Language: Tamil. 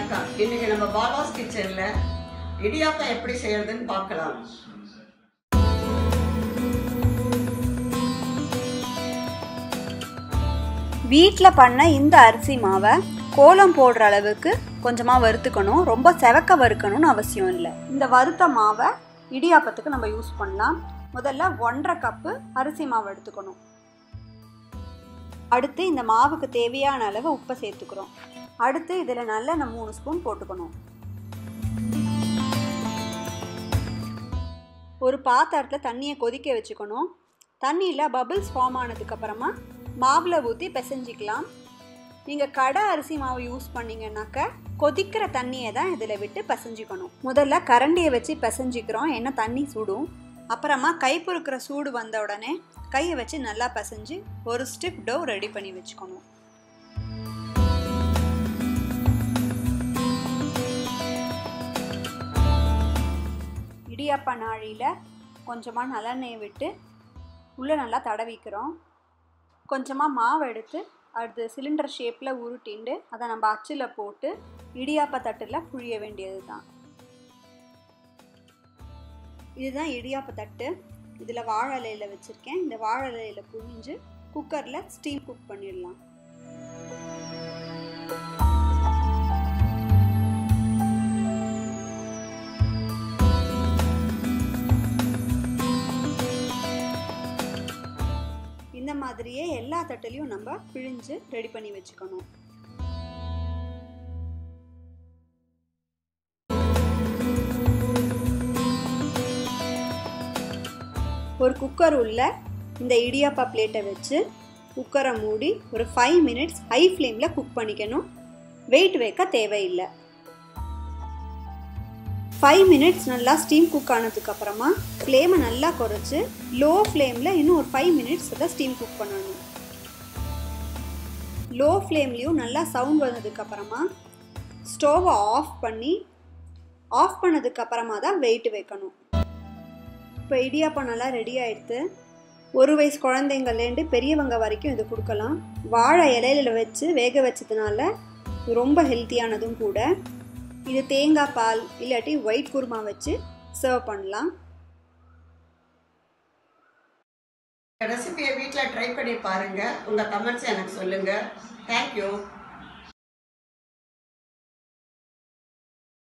வணக்கம் இன்னைக்கு நம்ம பாலாஸ் கிச்சன்ல இடியாப்பம் எப்படி செய்யறதுன்னு பார்க்கலாம் வீட்டில் பண்ண இந்த அரிசி மாவை கோலம் போடுற அளவுக்கு கொஞ்சமாக வறுத்துக்கணும் ரொம்ப செவக்க வறுக்கணும்னு அவசியம் இல்லை இந்த வறுத்த மாவை இடியாப்பத்துக்கு நம்ம யூஸ் பண்ணலாம் முதல்ல ஒன்றரை கப்பு அரிசி மாவு எடுத்துக்கணும் அடுத்து இந்த மாவுக்கு தேவையான அளவு உப்பை சேர்த்துக்கிறோம் அடுத்து இதில் நல்லெண்ணெய் மூணு ஸ்பூன் போட்டுக்கணும் ஒரு பாத்திரத்தில் தண்ணியை கொதிக்க வச்சுக்கணும் தண்ணியில் பபிள்ஸ் ஃபார்ம் ஆனதுக்கப்புறமா மாவில் ஊற்றி பிசைஞ்சிக்கலாம் நீங்கள் கடை அரிசி மாவு யூஸ் பண்ணீங்கன்னாக்க கொதிக்கிற தண்ணியை தான் இதில் விட்டு பிசைஞ்சிக்கணும் முதல்ல கரண்டியை வச்சு பிசைஞ்சிக்கிறோம் ஏன்னா தண்ணி சுடும் அப்புறமா கை பொறுக்கிற சூடு வந்த உடனே கையை வச்சு நல்லா பிசைஞ்சு ஒரு ஸ்டிப் டோ ரெடி பண்ணி வச்சுக்கணும் இடியாப்ப நாழியில் கொஞ்சமாக நல்லெண்ணெயை விட்டு உள்ளே நல்லா தடவிக்கிறோம் கொஞ்சமாக மாவு எடுத்து அடுத்து சிலிண்டர் ஷேப்பில் உருட்டிண்டு அதை நம்ம அச்சில் போட்டு இடியாப்ப தட்டில் புழிய வேண்டியது தான் இதுதான் இடியாப்ப தட்டு இதில் வாழை இலையில் வச்சுருக்கேன் இந்த வாழை இலையில் புழிஞ்சு குக்கரில் ஸ்டீம் குக் பண்ணிடலாம் இந்த மாதிரியே எல்லா தட்டுலையும் நம்ம பிழிஞ்சு ரெடி பண்ணி வச்சுக்கணும் ஒரு குக்கர் உள்ள இந்த இடியாப்பா பிளேட்டை வச்சு குக்கரை மூடி ஒரு ஃபைவ் மினிட்ஸ் ஹை ஃப்ளேமில் குக் பண்ணிக்கணும் வெயிட் வைக்க தேவையில்லை ஃபைவ் மினிட்ஸ் நல்லா ஸ்டீம் குக் ஆனதுக்கு அப்புறமா ஃப்ளேமை நல்லா குறைச்சி லோ ஃப்ளேமில் இன்னும் ஒரு ஃபைவ் மினிட்ஸ் அதை ஸ்டீம் குக் பண்ணணும் லோ ஃப்ளேம்லேயும் நல்லா சவுண்ட் வந்ததுக்கு அப்புறமா ஸ்டோவை ஆஃப் பண்ணி ஆஃப் பண்ணதுக்கு அப்புறமா தான் வெயிட் வைக்கணும் இப்போ இடியாப்பம் நல்லா ரெடி ஆயிடுத்து ஒரு வயசு குழந்தைங்கள்லேருந்து பெரியவங்க வரைக்கும் இது கொடுக்கலாம் வாழை இலையில வச்சு வேக வச்சதுனால ரொம்ப ஹெல்த்தியானதும் கூட இது தேங்காய் பால் இல்லாட்டி ஒயிட் குருமா வச்சு சர்வ் பண்ணலாம் ரெசிபியை வீட்டில் ட்ரை பண்ணி பாருங்க உங்க கமெண்ட்ஸ் எனக்கு சொல்லுங்க தேங்க்யூ